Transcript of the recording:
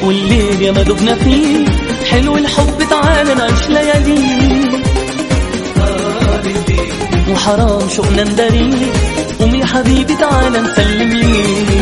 والليل يا ما دبنا فيه حلو الحب تعال نعيش لياليه وحرام شوقنا نداريه قوم يا حبيبي تعال نسلم ليه